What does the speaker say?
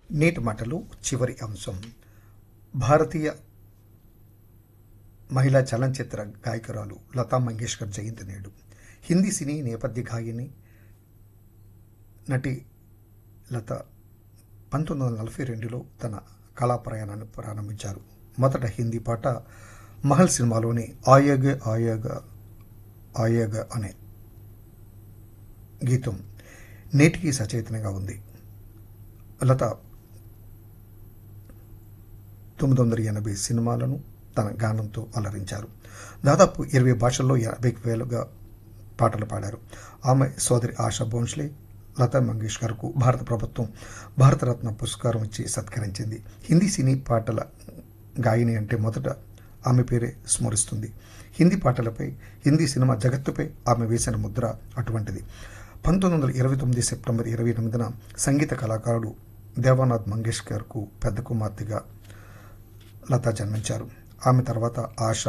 నేటి మాటలు చివరి అంశం భారతీయ మహిళా చలనచిత్ర గాయకురాలు లతా మంగేష్కర్ జయంతి నేడు హిందీ సినీ నేపథ్య గాయని నటి లత పంతొమ్మిది వందల నలభై రెండులో తన కళా ప్రయాణాన్ని ప్రారంభించారు మొదట హిందీ పాట మహల్ సినిమాలోని ఆయగ ఆయగ ఆయగ అనే గీతం నేటికి సచేతనంగా ఉంది లత తొమ్మిది వందల ఎనభై సినిమాలను తన గానంతో అలరించారు దాదాపు ఇరవై భాషల్లో యాభై వేలుగా పాటలు పాడారు ఆమె సోదరి ఆశా భోన్స్లే లతా మంగేష్కర్కు భారత ప్రభుత్వం భారతరత్న పురస్కారం ఇచ్చి సత్కరించింది హిందీ సినీ పాటల గాయని అంటే మొదట ఆమె పేరే స్మరిస్తుంది హిందీ పాటలపై హిందీ సినిమా జగత్తుపై ఆమె వేసిన ముద్ర అటువంటిది పంతొమ్మిది వందల ఇరవై తొమ్మిది సెప్టెంబర్ ఇరవై ఎనిమిదిన సంగీత కళాకారుడు దేవానాథ్ మంగేష్కర్కు పెద్ద కుమార్తెగా లత జన్మించారు ఆమె తర్వాత ఆశ